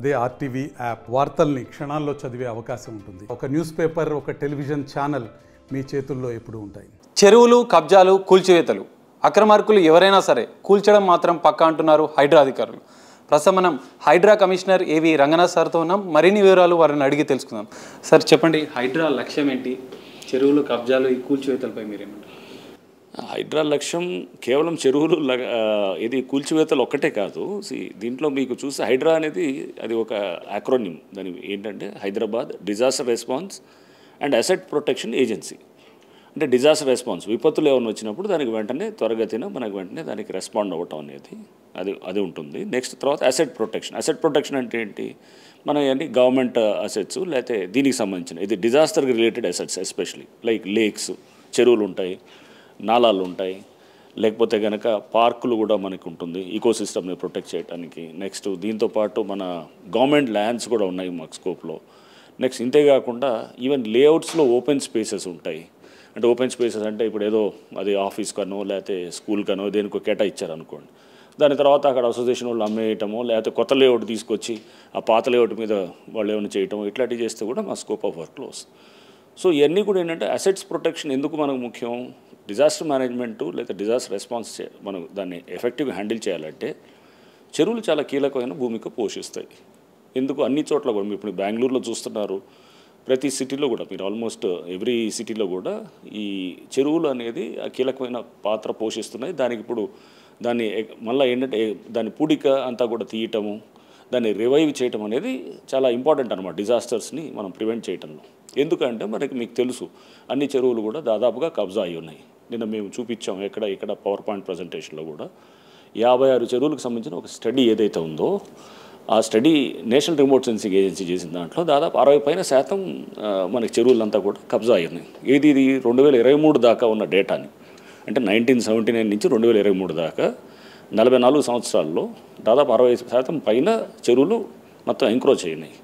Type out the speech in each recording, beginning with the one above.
అదే RTV app వార్తల్ని క్షణాల్లో చదివే అవకాశం ఉంటుంది ఒక న్యూస్ పేపర్ ఒక టెలివిజన్ ఛానల్ మీ చేతుల్లో ఎప్పుడూ ఉంటాయి చెరువులు కబ్జాలు కూల్చివేతలు అక్రమార్కులు ఎవరైనా సరే కూల్చడం మాత్రం పక్కా అంటున్నారు హైడ్రా అధికారులు ప్రస్తుతం మనం హైడ్రా కమిషనర్ ఏవి రంగనాథ్ సార్తో ఉన్నాం మరిన్ని వివరాలు వారిని అడిగి తెలుసుకుందాం సార్ చెప్పండి హైడ్రా లక్ష్యం ఏంటి చెరువులు కబ్జాలు ఈ కూల్చివేతలపై మీరేమంటారు హైడ్రా లక్ష్యం కేవలం చెరువులు ల- ఆ, ఇది కూల్చివేతలు ఒక్కటే కాదు See, దీంట్లో మీకు చూస్తే హైడ్రా అనేది అది ఒక ఆక్రోనిమ్ దాని ఏంటంటే Hyderabad disaster response and asset protection agency అంటే డిజాస్టర్ రెస్పాన్స్ విపత్తులు ఏమైనా వచ్చినప్పుడు దానికి వెంటనే త్వరగతిన మనకు వెంటనే దానికి రెస్పాండ్ అవ్వటం అనేది అది అది ఉంటుంది నెక్స్ట్ తర్వాత అసెట్ ప్రొటెక్షన్ అసెట్ ప్రొటెక్షన్ అంటే ఏంటి మన అన్ని గవర్నమెంట్ అసెట్స్ లేకపోతే దీనికి సంబంధించిన ఇది disaster related assets especially like lakes చెరువులు ఉంటాయి నాలాలు ఉంటాయి లేకపోతే కనుక పార్కులు కూడా మనకు ఉంటుంది ఈకో సిస్టమ్ని ప్రొటెక్ట్ చేయడానికి నెక్స్ట్ దీంతో పాటు మన గవర్నమెంట్ ల్యాండ్స్ కూడా ఉన్నాయి మాకు స్కోప్లో నెక్స్ట్ ఇంతే కాకుండా ఈవెన్ లేఅవుట్స్లో ఓపెన్ స్పేసెస్ ఉంటాయి అంటే ఓపెన్ స్పేసెస్ అంటే ఇప్పుడు ఏదో అది ఆఫీస్ కనో లేకపోతే స్కూల్ కనో దేనికో కేటాయించారనుకోండి దాని తర్వాత అక్కడ అసోసియేషన్ వాళ్ళు అమ్మేయటమో లేకపోతే కొత్త లేఅవుట్ తీసుకొచ్చి ఆ పాత లేఅవుట్ మీద వాళ్ళు ఏమైనా చేయటం ఇట్లాంటివి చేస్తే కూడా మా స్కోప్ ఆఫ్ వర్క్లో వస్తుంది సో ఇవన్నీ కూడా ఏంటంటే అసెట్స్ ప్రొటెక్షన్ ఎందుకు మనకు ముఖ్యం డిజాస్టర్ మేనేజ్మెంట్ లేదా డిజాస్టర్ రెస్పాన్స్ చే మనం దాన్ని ఎఫెక్టివ్గా హ్యాండిల్ చేయాలంటే చెరువులు చాలా కీలకమైన భూమిక పోషిస్తాయి ఎందుకు అన్ని చోట్ల కూడా మీరు ఇప్పుడు బెంగళూరులో చూస్తున్నారు ప్రతి సిటీలో కూడా మీరు ఆల్మోస్ట్ ఎవ్రీ సిటీలో కూడా ఈ చెరువులు అనేది ఆ కీలకమైన పాత్ర పోషిస్తున్నాయి దానికి ఇప్పుడు దాన్ని ఎ- మళ్ళీ ఏంటంటే దాని పూడిక అంతా కూడా తీయటము దాన్ని రివైవ్ చేయటం అనేది చాలా ఇంపార్టెంట్ అనమాట డిజాస్టర్స్ని మనం ప్రివెంట్ చేయటంలో ఎందుకంటే మనకి మీకు తెలుసు అన్ని చెరువులు కూడా దాదాపుగా కబ్జా అయి ఉన్నాయి నిన్న మేము చూపించాం ఎక్కడ ఇక్కడ పవర్ పాయింట్ ప్రజెంటేషన్లో కూడా యాభై ఆరు చెరువులకు సంబంధించిన ఒక స్టడీ ఏదైతే ఉందో ఆ study national remote sensing agency చేసిన దాంట్లో దాదాపు అరవై పైన శాతం ఆ, మనకి చెరువులంతా కూడా కబ్జా అయి ఉన్నాయి ఏది ఇది రెండు వేల ఇరవై మూడు దాకా ఉన్న డేటాని అంటే నైన్టీన్ సెవెంటీ నైన్ నుంచి రెండు వేల ఇరవై మూడు దాకా నలభై నాలుగు సంవత్సరాల్లో దాదాపు అరవై శాతం పైన చెరువులు మొత్తం ఎంక్రోచ్ అయినాయి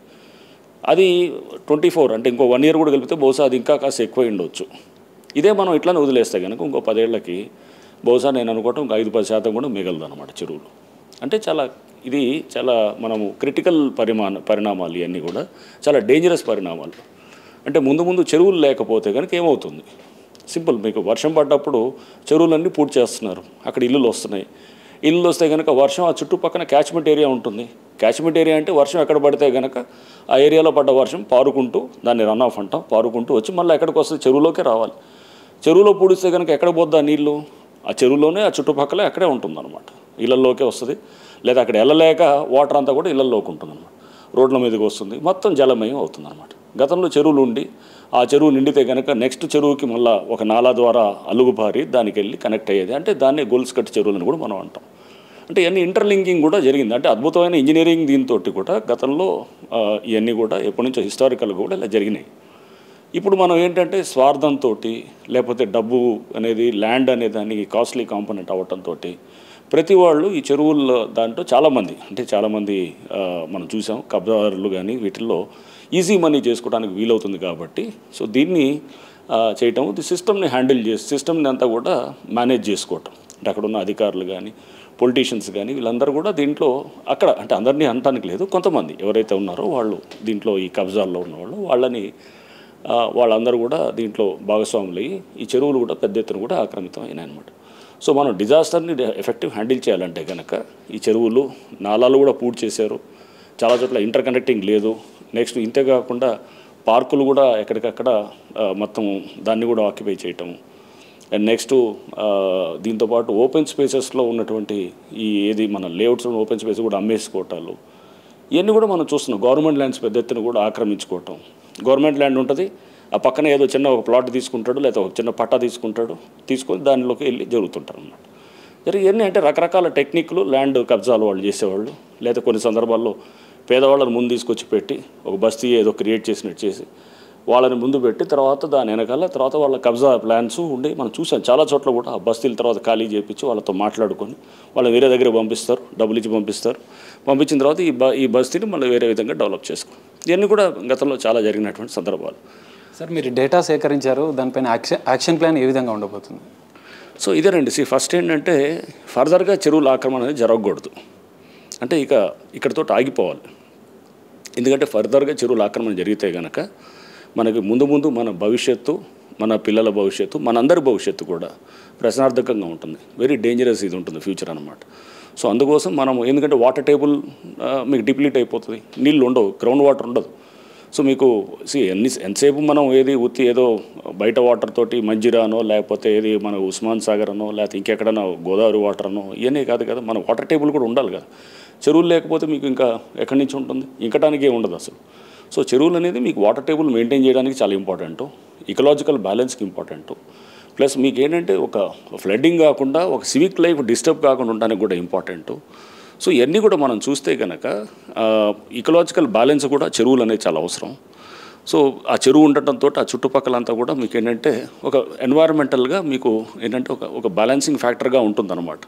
అది ట్వంటీ ఫోర్ అంటే ఇంకో వన్ ఇయర్ కూడా కలిపితే బహుశా అది ఇంకా కాస్త ఎక్కువ ఉండొచ్చు ఇదే మనం ఇట్లానే వదిలేస్తే కనుక ఇంకో పదేళ్లకి బహుశా నేను అనుకోవటం ఇంకో ఐదు పది శాతం కూడా మిగలదు అనమాట చెరువులు అంటే చాలా ఇది చాలా మనము క్రిటికల్ పరిమాణ పరిణామాలు ఇవన్నీ కూడా చాలా డేంజరస్ పరిణామాలు అంటే ముందు ముందు చెరువులు లేకపోతే కనుక ఏమవుతుంది సింపుల్ మీకు వర్షం పడ్డప్పుడు చెరువులన్నీ పూర్తి చేస్తున్నారు అక్కడ ఇల్లులు వస్తున్నాయి ఇల్లు వస్తే కనుక వర్షం ఆ చుట్టుపక్కన క్యాచ్మెంట్ ఏరియా ఉంటుంది క్యాచ్మెంట్ ఏరియా అంటే వర్షం ఎక్కడ పడితే కనుక ఆ ఏరియాలో పడ్డ వర్షం పారుకుంటూ దాన్ని రన్ ఆఫ్ అంటాం పారుకుంటూ వచ్చి మళ్ళీ ఎక్కడికి వస్తుంది చెరువులోకే రావాలి చెరువులో పూడిస్తే కనుక ఎక్కడ పోద్ది ఆ నీళ్ళు ఆ చెరువులోనే ఆ చుట్టుపక్కల అక్కడే ఉంటుందన్నమాట ఇళ్ళల్లోకే వస్తుంది లేదా అక్కడ వెళ్ళలేక వాటర్ అంతా కూడా ఇళ్ళల్లోకి ఉంటుందన్నమాట రోడ్ల మీదకి వస్తుంది మొత్తం జలమయం అవుతుందన్నమాట గతంలో చెరువులు ఉండి ఆ చెరువు నిండితే కనుక నెక్స్ట్ చెరువుకి మళ్ళీ ఒక నాలా ద్వారా అలుగుబారి దానికి వెళ్ళి కనెక్ట్ అయ్యేది అంటే దాన్ని గొలుసు కట్టి చెరువులని కూడా మనం అంటాం అంటే ఇవన్నీ ఇంటర్లింకింగ్ కూడా జరిగింది అంటే అద్భుతమైన ఇంజనీరింగ్ దీంతో కూడా గతంలో ఆ, ఇవన్నీ కూడా ఎప్పటి నుంచో హిస్టారికల్గా కూడా ఇలా జరిగినాయి ఇప్పుడు మనం ఏంటంటే స్వార్థంతో లేకపోతే డబ్బు అనేది ల్యాండ్ అనే దానికి కాస్ట్లీ కాంపోనెంట్ అవ్వటంతో ప్రతి వాళ్ళు ఈ చెరువుల్లో దాంట్లో చాలామంది అంటే చాలామంది ఆ, మనం చూసాం కబ్జాదారులు కానీ వీటిల్లో ఈజీ మనీ చేసుకోవడానికి వీలవుతుంది కాబట్టి సో దీన్ని ఆ, చేయటం ది సిస్టమ్ని హ్యాండిల్ చేసి సిస్టమ్ని అంతా కూడా మేనేజ్ చేసుకోవటం అంటే అక్కడ ఉన్న అధికారులు కానీ పొలిటీషియన్స్ కానీ వీళ్ళందరూ కూడా దీంట్లో అక్కడ అంటే అందరినీ అనటానికి లేదు కొంతమంది ఎవరైతే ఉన్నారో వాళ్ళు దీంట్లో ఈ కబ్జాల్లో ఉన్నవాళ్ళు వాళ్ళని ఆ, వాళ్ళందరూ కూడా దీంట్లో భాగస్వాములు అయ్యి ఈ చెరువులు కూడా పెద్ద ఎత్తున కూడా ఆక్రమితం అయినాయి అనమాట సో మనం డిజాస్టర్ని ఎఫెక్టివ్ హ్యాండిల్ చేయాలంటే కనుక ఈ చెరువులు నాలాలు కూడా పూర్తి చేశారు చాలా చోట్ల ఇంటర్ కనెక్టింగ్ లేదు నెక్స్ట్ ఇంతే కాకుండా పార్కులు కూడా ఎక్కడికక్కడ ఆ, మొత్తం దాన్ని కూడా ఆక్యుపై చేయటం అండ్ నెక్స్ట్ దీంతోపాటు ఓపెన్ స్పేసెస్లో ఉన్నటువంటి ఈ ఏది మన లేఅవుట్స్ ఓపెన్ స్పేస్ కూడా అమ్మేసుకోవటాలు ఇవన్నీ కూడా మనం చూస్తున్నాం గవర్నమెంట్ ల్యాండ్స్ పెద్ద ఎత్తున కూడా ఆక్రమించుకోవటం గవర్నమెంట్ ల్యాండ్ ఉంటుంది ఆ పక్కన ఏదో చిన్న ఒక ప్లాట్ తీసుకుంటాడు లేదా ఒక చిన్న పట్టా తీసుకుంటాడు తీసుకొని దానిలోకి వెళ్ళి జరుగుతుంటారు అన్నమాట జరిగి ఇవన్నీ అంటే రకరకాల టెక్నిక్లు ల్యాండ్ కబ్జాలు వాళ్ళు చేసేవాళ్ళు లేదా కొన్ని సందర్భాల్లో పేదవాళ్ళని ముందు తీసుకొచ్చి పెట్టి ఒక బస్తీ ఏదో క్రియేట్ చేసినట్టు చేసి వాళ్ళని ముందు పెట్టి తర్వాత దాని వెనకాల తర్వాత వాళ్ళ కబ్జా ప్లాన్స్ ఉండి మనం చూసాం చాలా చోట్ల కూడా ఆ బస్తీల తర్వాత ఖాళీ చేయించి వాళ్ళతో మాట్లాడుకొని వాళ్ళని వేరే దగ్గర పంపిస్తారు డబ్బులు ఇచ్చి పంపిస్తారు పంపించిన తర్వాత ఈ బ ఈ బస్తీని మళ్ళీ వేరే విధంగా డెవలప్ చేసుకో ఇవన్నీ కూడా గతంలో చాలా జరిగినటువంటి సందర్భాలు సార్ మీరు డేటా సేకరించారు దానిపైన యాక్షన్ యాక్షన్ ప్లాన్ ఏ విధంగా ఉండబోతుంది సో ఇదేనండి సి ఫస్ట్ ఏంటంటే ఫర్దర్గా చెరువుల ఆక్రమణ అనేది జరగకూడదు అంటే ఇక ఇక్కడితో ఆగిపోవాలి ఎందుకంటే ఫర్దర్గా చెరువుల ఆక్రమణ జరిగితే కనుక మనకి ముందు ముందు మన భవిష్యత్తు మన పిల్లల భవిష్యత్తు మనందరి భవిష్యత్తు కూడా ప్రశ్నార్థకంగా ఉంటుంది వెరీ డేంజరస్ ఇది ఉంటుంది ఫ్యూచర్ అనమాట సో అందుకోసం మనం ఎందుకంటే వాటర్ టేబుల్ ఆ, మీకు డిప్లీట్ అయిపోతుంది నీళ్ళు ఉండవు గ్రౌండ్ వాటర్ ఉండదు సో మీకు సి ఎన్ని ఎంతసేపు మనం ఏది ఉత్తి ఏదో బయట వాటర్ తోటి మంజిరానో లేకపోతే ఏది మన ఉస్మాన్ సాగర్ అనో లేకపోతే ఇంకెక్కడనో గోదావరి వాటర్ అనో ఇవన్నీ కాదు కదా మన వాటర్ టేబుల్ కూడా ఉండాలి కదా చెరువులు లేకపోతే మీకు ఇంకా ఎక్కడి నుంచి ఉంటుంది ఇంకటానికి ఏం ఉండదు అసలు సో చెరువులు అనేది మీకు వాటర్ టేబుల్ మెయింటైన్ చేయడానికి చాలా ఇంపార్టెంట్ ఇకలాజికల్ బ్యాలెన్స్కి ఇంపార్టెంట్ ప్లస్ మీకు ఏంటంటే ఒక ఫ్లడ్డింగ్ కాకుండా ఒక సివిక్ లైఫ్ డిస్టర్బ్ కాకుండా ఉండడానికి కూడా ఇంపార్టెంట్ సో ఇవన్నీ కూడా మనం చూస్తే కనుక ఇకలాజికల్ బ్యాలెన్స్ కూడా చెరువులు అనేది చాలా అవసరం సో ఆ చెరువు ఉండటంతో ఆ చుట్టుపక్కలంతా కూడా మీకు ఏంటంటే ఒక ఎన్వైరన్మెంటల్గా మీకు ఏంటంటే ఒక ఒక బ్యాలెన్సింగ్ ఫ్యాక్టర్గా ఉంటుందన్నమాట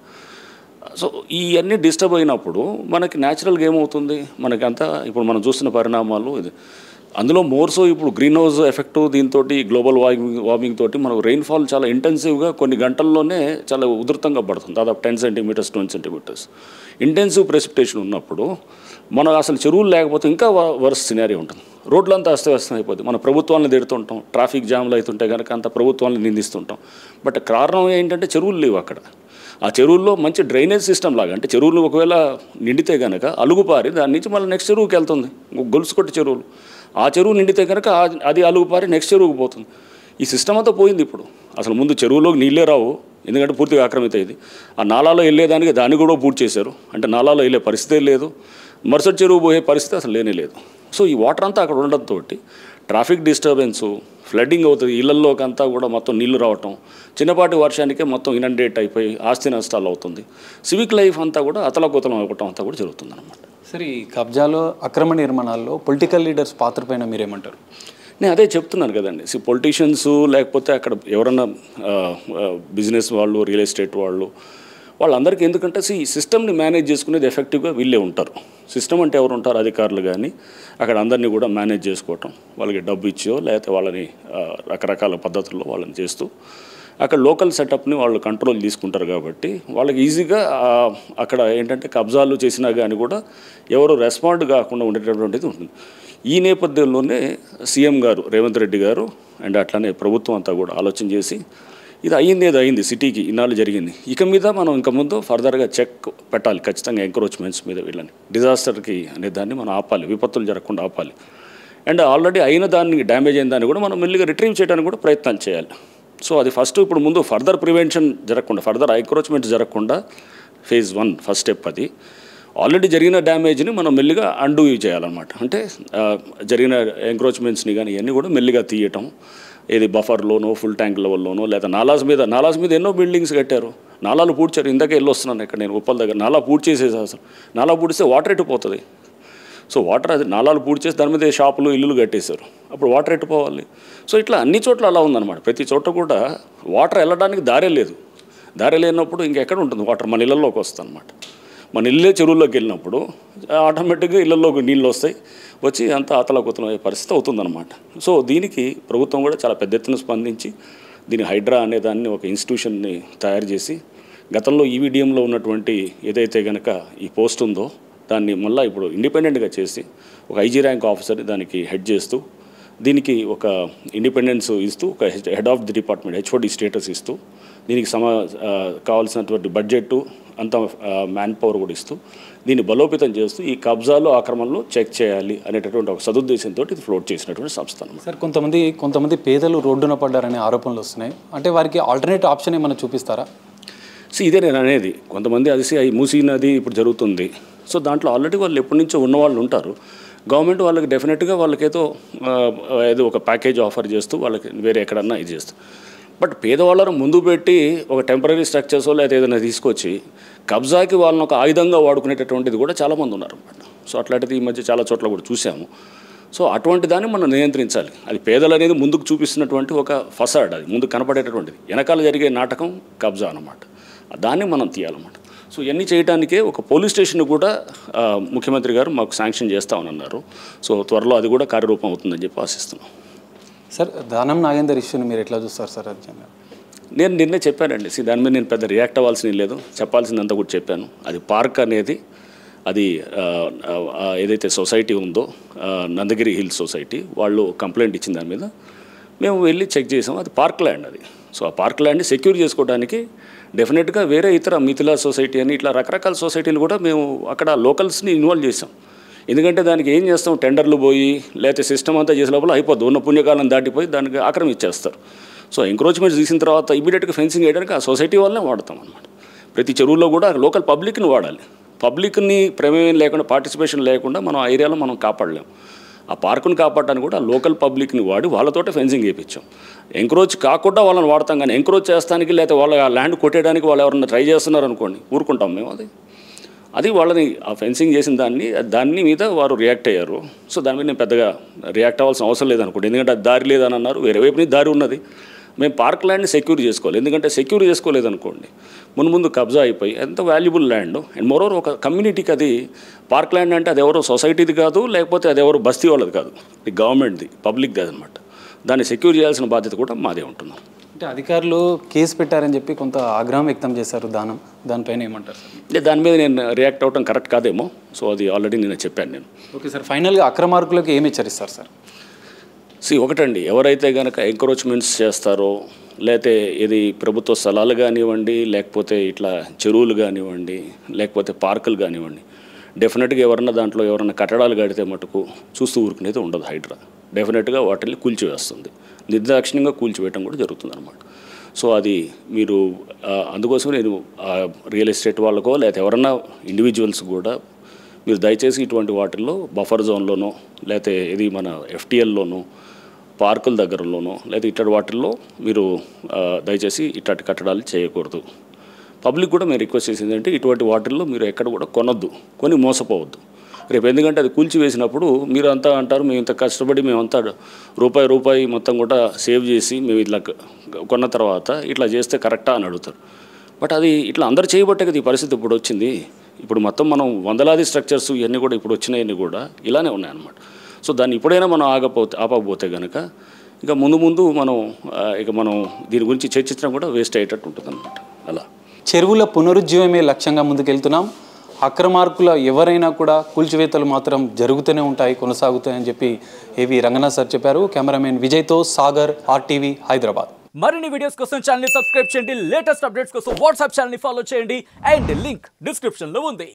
సో ఇవన్నీ డిస్టర్బ్ అయినప్పుడు మనకి న్యాచురల్గా ఏమవుతుంది మనకి అంతా ఇప్పుడు మనం చూస్తున్న పరిణామాలు ఇది అందులో మోర్సో ఇప్పుడు గ్రీన్ హౌస్ ఎఫెక్ట్ దీంతో గ్లోబల్ వార్మింగ్ వార్మింగ్ తోటి మనకు రెయిన్ఫాల్ చాలా ఇంటెన్సివ్గా కొన్ని గంటల్లోనే చాలా ఉధృతంగా పడుతుంది దాదాపు ten centimetres twenty centimetres intensive precipitation ఉన్నప్పుడు మనం అసలు చెరువులు లేకపోతే ఇంకా వర్స్ సినారీ ఉంటుంది రోడ్లంతా అస్తవ్యస్తం అయిపోతుంది మన ప్రభుత్వాలను తిడుతుంటాం ట్రాఫిక్ జామ్లు అవుతుంటే కనుక అంత ప్రభుత్వాలను నిందిస్తుంటాం బట్ కారణం ఏంటంటే చెరువులు లేవు అక్కడ ఆ చెరువుల్లో మంచి డ్రైనేజ్ సిస్టమ్ లాగా అంటే చెరువులు ఒకవేళ నిండితే కనుక అలుగుపారి దాని నుంచి మళ్ళీ నెక్స్ట్ చెరువుకి వెళ్తుంది గొలుసు కొట్టి చెరువులు ఆ చెరువు నిండితే కనుక ఆ- అది అలుగుపారి నెక్స్ట్ చెరువుకి పోతుంది ఈ సిస్టమ్ అంతా పోయింది ఇప్పుడు అసలు ముందు చెరువులోకి నీళ్ళే రావు ఎందుకంటే పూర్తిగా ఆక్రమిత అయింది ఆ నాలాలో వెళ్ళేదానికి దాన్ని కూడా పూర్తి చేశారు అంటే నాలాలో వెళ్ళే పరిస్థితే లేదు మరుసటి చెరువు పోయే పరిస్థితి అసలు లేనే లేదు సో ఈ వాటర్ అంతా అక్కడ ఉండడంతో ట్రాఫిక్ డిస్టర్బెన్సు ఫ్లడ్డింగ్ అవుతుంది ఇళ్లల్లోకి అంతా కూడా మొత్తం నీళ్లు రావటం చిన్నపాటి వర్షానికే మొత్తం ఇనండేట్ అయిపోయి ఆస్తి నష్టాలు అవుతుంది సివిక్ లైఫ్ అంతా కూడా అతలకుతలం అవ్వటం అంతా కూడా జరుగుతుంది అనమాట సరే ఈ కబ్జాలో అక్రమ నిర్మాణాల్లో పొలిటికల్ లీడర్స్ పాత్ర పైన మీరేమంటారు నేను అదే చెప్తున్నాను కదండి సి పొలిటీషియన్స్ లేకపోతే అక్కడ ఎవరన్నా బిజినెస్ వాళ్ళు రియల్ ఎస్టేట్ వాళ్ళు వాళ్ళందరికీ ఎందుకంటే సి సిస్టమ్ని మేనేజ్ చేసుకునేది ఎఫెక్టివ్గా వీళ్ళే ఉంటారు సిస్టమ్ అంటే ఎవరు ఉంటారు అధికారులు కానీ అక్కడ అందరినీ కూడా మేనేజ్ చేసుకోవటం వాళ్ళకి డబ్బు ఇచ్చో లేకపోతే వాళ్ళని ఆ, రకరకాల పద్ధతుల్లో వాళ్ళని చేస్తూ అక్కడ లోకల్ సెటప్ని వాళ్ళు కంట్రోల్ తీసుకుంటారు కాబట్టి వాళ్ళకి ఈజీగా ఆ, అక్కడ ఏంటంటే కబ్జాలు చేసినా కానీ కూడా ఎవరు రెస్పాండ్ కాకుండా ఉండేటటువంటిది ఉంటుంది ఈ నేపథ్యంలోనే సీఎం గారు రేవంత్ రెడ్డి గారు అండ్ అట్లానే ప్రభుత్వం అంతా కూడా ఆలోచన చేసి ఇది అయ్యింది ఏదో అయింది సిటీకి ఇన్నాళ్ళు జరిగింది ఇక మీద మనం ఇంక ముందు ఫర్దర్గా చెక్ పెట్టాలి ఖచ్చితంగా ఎంక్రోచ్మెంట్స్ మీద వీళ్ళని డిజాస్టర్కి అనే దాన్ని మనం ఆపాలి విపత్తులు జరగకుండా ఆపాలి అండ్ ఆల్రెడీ అయిన దాన్ని డ్యామేజ్ అయిన దాన్ని కూడా మనం మెల్లిగా రిట్రీవ్ చేయడానికి కూడా ప్రయత్నం చేయాలి సో అది ఫస్ట్ ఇప్పుడు ముందు ఫర్దర్ ప్రివెన్షన్ జరగకుండా ఫర్దర్ ఎంక్రోచ్మెంట్ జరగకుండా ఫేజ్ వన్ ఫస్ట్ స్టెప్ అది ఆల్రెడీ జరిగిన డ్యామేజ్ని మనం మెల్లిగా అండూ చేయాలన్నమాట అంటే ఆ, జరిగిన ఎంక్రోచ్మెంట్స్ని కానీ ఇవన్నీ కూడా మెల్లిగా తీయటం ఏది బఫర్లోనో ఫుల్ ట్యాంక్ లెవెల్లోనో లేదా నాలాస్ మీద నాలాస్ మీద ఎన్నో బిల్డింగ్స్ కట్టారు నాలాలు పూడ్చారు ఇందాకే వెళ్ళి వస్తున్నాను ఇక్కడ నేను ఉప్పల్ దగ్గర నాలా పూర్తి చేసేసి అసలు నాలా పూడిస్తే వాటర్ ఎట్టిపోతుంది సో వాటర్ అది నాలాలు పూర్తి చేసి దాని మీద షాపులు ఇల్లులు కట్టేశారు అప్పుడు వాటర్ ఎట్టుపోవాలి సో ఇట్లా అన్ని చోట్ల అలా ఉందన్నమాట ప్రతి చోట కూడా వాటర్ వెళ్ళడానికి దారే లేదు దారి లేనప్పుడు ఇంకెక్కడ ఉంటుంది వాటర్ మన ఇళ్ళల్లోకి వస్తుంది అనమాట మన ఇల్లే చెరువుల్లోకి వెళ్ళినప్పుడు ఆటోమేటిక్గా ఇళ్ళల్లోకి నీళ్ళు వస్తాయి వచ్చి అంతా అతలకుతలం అయ్యే పరిస్థితి అవుతుందన్నమాట సో దీనికి ప్రభుత్వం కూడా చాలా పెద్ద ఎత్తున స్పందించి దీని హైడ్రా అనే దాన్ని ఒక ఇన్స్టిట్యూషన్ని తయారు చేసి గతంలో ఈవీడియంలో ఉన్నటువంటి ఏదైతే కనుక ఈ పోస్ట్ ఉందో దాన్ని మళ్ళీ ఇప్పుడు ఇండిపెండెంట్గా చేసి ఒక ఐజీ ర్యాంక్ ఆఫీసర్ దానికి హెడ్ చేస్తూ దీనికి ఒక ఇండిపెండెన్స్ ఇస్తూ ఒక head of the department HOD status ఇస్తూ దీనికి సమా ఆ, కావాల్సినటువంటి బడ్జెట్ అంత మ్యాన్ పవర్ కూడా ఇస్తూ దీన్ని బలోపేతం చేస్తూ ఈ కబ్జాలు ఆక్రమణలు చెక్ చేయాలి అనేటటువంటి ఒక సదుద్దేశంతో ఇది ఫ్లోట్ చేసినటువంటి సంస్థ అన్నమాట. సార్ కొంతమంది కొంతమంది పేదలు రోడ్డున పడ్డారనే ఆరోపణలు వస్తున్నాయి అంటే వారికి ఆల్టర్నేట్ ఆప్షన్ ఏమైనా చూపిస్తారా సో ఇదే నేను అనేది కొంతమంది అది సి- ఈ మూసీ నది ఇప్పుడు జరుగుతుంది సో దాంట్లో ఆల్రెడీ వాళ్ళు ఎప్పటి నుంచో ఉన్న వాళ్ళు ఉంటారు గవర్నమెంట్ వాళ్ళకి డెఫినెట్గా వాళ్ళకేదో ఆ, ఏదో ఒక ప్యాకేజ్ ఆఫర్ చేస్తూ వాళ్ళకి వేరే ఎక్కడన్నా ఇది చేస్తూ బట్ పేదవాళ్ళను ముందు పెట్టి ఒక టెంపరీ స్ట్రక్చర్స్ లేదా ఏదైనా తీసుకొచ్చి కబ్జాకి వాళ్ళని ఒక ఆయుధంగా వాడుకునేటటువంటిది కూడా చాలామంది ఉన్నారు అన్నమాట సో అట్లాంటిది ఈ మధ్య చాలా చోట్ల కూడా చూసాము సో అటువంటి దాన్ని మనం నియంత్రించాలి అది పేదలు అనేది ముందుకు చూపిస్తున్నటువంటి ఒక ఫసాడ్ అది ముందు కనపడేటటువంటిది వెనకాల జరిగే నాటకం కబ్జా అన్నమాట దాన్ని మనం తీయాలన్నమాట సో ఇవన్నీ చేయడానికే ఒక పోలీస్ స్టేషన్ కూడా ఆ, ముఖ్యమంత్రి గారు మాకు శాంక్షన్ చేస్తామని అన్నారు సో త్వరలో అది కూడా కార్యరూపం అవుతుందని చెప్పి ఆశిస్తున్నాం సార్ దానం నాగేందర్ ఇష్యూని మీరు ఎట్లా చూస్తారు సార్ అర్జున్ నేను నిన్నే చెప్పానండి సి దాని మీద నేను పెద్ద రియాక్ట్ అవ్వాల్సింది లేదు చెప్పాల్సిందంతా కూడా చెప్పాను అది పార్క్ అనేది అది ఆ, ఆ, ఏదైతే సొసైటీ ఉందో ఆ, నందగిరి హిల్స్ సొసైటీ వాళ్ళు కంప్లైంట్ ఇచ్చిన దాని మీద మేము వెళ్ళి చెక్ చేసాం అది పార్క్ ల్యాండ్ అది సో ఆ పార్క్ ల్యాండ్ని సెక్యూర్ చేసుకోవడానికి డెఫినెట్గా వేరే ఇతర మిథిలా సొసైటీ అని ఇట్లా రకరకాల సొసైటీలు కూడా మేము అక్కడ లోకల్స్ని ఇన్వాల్వ్ చేసాం ఎందుకంటే దానికి ఏం చేస్తాం టెండర్లు పోయి లేకపోతే సిస్టమ్ అంతా చేసే లోపల అయిపోద్ది ఉన్న పుణ్యకాలం దాటిపోయి దానికి ఆక్రమించేస్తారు సో ఎంక్రోచ్మెంట్ తీసిన తర్వాత ఇమీడియట్గా ఫెన్సింగ్ వేయడానికి ఆ సొసైటీ వల్లనే వాడతాం అనమాట ప్రతి చెరువులో కూడా లోకల్ పబ్లిక్ని వాడాలి పబ్లిక్ని ప్రమేయం లేకుండా పార్టిసిపేషన్ లేకుండా మనం ఆ ఏరియాలో మనం కాపాడలేం ఆ పార్కుని కాపాడడానికి కూడా లోకల్ పబ్లిక్ని వాడి వాళ్ళతోటే ఫెన్సింగ్ వేయించాం ఎంక్రోచ్ కాకుండా వాళ్ళని వాడతాం కానీ ఎంక్రోచ్ చేస్తానికి లేకపోతే వాళ్ళ ఆ ల్యాండ్ కొట్టేయడానికి వాళ్ళు ఎవరన్నా ట్రై చేస్తున్నారు అనుకోండి ఊరుకుంటాం మేము అది అది వాళ్ళని ఆ ఫెన్సింగ్ చేసిన దాన్ని దాన్ని మీద వారు రియాక్ట్ అయ్యారు సో దాని మీద నేను పెద్దగా రియాక్ట్ అవ్వాల్సిన అవసరం లేదనుకోండి ఎందుకంటే అది దారి లేదని అన్నారు వేరే వైపు నుంచి దారి ఉన్నది మేము పార్క్ ల్యాండ్ని సెక్యూర్ చేసుకోవాలి ఎందుకంటే సెక్యూర్ చేసుకోలేదనుకోండి ముందు ముందు కబ్జా అయిపోయి ఎంత వాల్యుబుల్ ల్యాండ్ అండ్ మోరోవర్ ఒక కమ్యూనిటీకి అది పార్క్ ల్యాండ్ అంటే అది ఎవరో సొసైటీది కాదు లేకపోతే అది ఎవరో బస్తీ వాళ్ళది కాదు ఇది గవర్నమెంట్ది పబ్లిక్ది అనమాట దాన్ని సెక్యూర్ చేయాల్సిన బాధ్యత కూడా మాదే ఉంటుంది అంటే అధికారులు కేసు పెట్టారని చెప్పి కొంత ఆగ్రహం వ్యక్తం చేశారు దానం దానిపైన ఏమంటారు సార్ అంటే దాని మీద నేను రియాక్ట్ అవ్వడం కరెక్ట్ కాదేమో సో అది ఆల్రెడీ నేను చెప్పాను నేను ఓకే సార్ ఫైనల్గా అక్రమార్కులకు ఏమి హెచ్చరిస్తారు సార్ సి ఒకటండి ఎవరైతే కనుక ఎంక్రోచ్మెంట్స్ చేస్తారో లేకపోతే ఇది ప్రభుత్వ స్థలాలు కానివ్వండి లేకపోతే ఇట్లా చెరువులు కానివ్వండి లేకపోతే పార్కులు కానివ్వండి డెఫినెట్గా ఎవరన్నా దాంట్లో ఎవరన్నా కట్టడాలు కడితే మటుకు చూస్తూ ఊరుకునేది ఉండదు హైడ్రా డెఫినెట్గా వాటిని కూల్చివేస్తుంది నిర్దాక్షిణ్యంగా కూల్చివేయటం కూడా జరుగుతుంది అనమాట సో అది మీరు ఆ, అందుకోసం నేను రియల్ ఎస్టేట్ వాళ్ళకో లేకపోతే ఎవరన్నా ఇండివిజువల్స్ కూడా మీరు దయచేసి ఇటువంటి వాటిల్లో బఫర్ జోన్లోనో లేకపోతే ఇది మన ఎఫ్టీఎల్లోనో పార్కుల దగ్గరలోనో లేదా ఇట్లాంటి వాటిల్లో మీరు ఆ, దయచేసి ఇట్లాంటి కట్టడాలు చేయకూడదు పబ్లిక్ కూడా మేము రిక్వెస్ట్ చేసింది అంటే ఇటువంటి వాటిల్లో మీరు ఎక్కడ కూడా కొనొద్దు కొని మోసపోవద్దు రేపు ఎందుకంటే అది కూల్చివేసినప్పుడు మీరు అంతా అంటారు మేము ఇంత కష్టపడి మేమంతా రూపాయి రూపాయి మొత్తం కూడా సేవ్ చేసి మేము ఇట్లా క- కొన్న తర్వాత ఇట్లా చేస్తే కరెక్టా అని అడుగుతారు బట్ అది ఇట్లా అందరు చేయబట్టే కదా ఈ పరిస్థితి ఇప్పుడు వచ్చింది ఇప్పుడు మొత్తం మనం వందలాది స్ట్రక్చర్స్ ఇవన్నీ కూడా ఇప్పుడు వచ్చినాయన్నీ కూడా ఇలానే ఉన్నాయన్నమాట సో దాన్ని ఇప్పుడైనా మనం ఆగపోతే ఆపకపోతే కనుక ఇక ముందు ముందు మనం ఆ, ఇక మనం దీని గురించి చర్చించడం కూడా వేస్ట్ అయ్యేటట్టు ఉంటుంది అనమాట అలా చెరువుల పునరుజ్జీవమే లక్ష్యంగా ముందుకెళ్తున్నాం అక్రమార్కుల ఎవరైనా కూడా కూల్చివేతలు మాత్రం జరుగుతూనే ఉంటాయి కొనసాగుతాయని చెప్పి ఏవి రంగనాథ్ సార్ చెప్పారు కెమెరామెన్ విజయ్తో సాగర్ ఆర్టీవీ హైదరాబాద్ మరిన్ని వీడియోస్ కోసం ఛానల్ సబ్స్క్రైబ్ చేయండి లేటెస్ట్ అప్డేట్స్ కోసం వాట్సాప్ ఛానల్ ఫాలో చేయండి అండ్ లింక్ డిస్క్రిప్షన్ లో ఉంది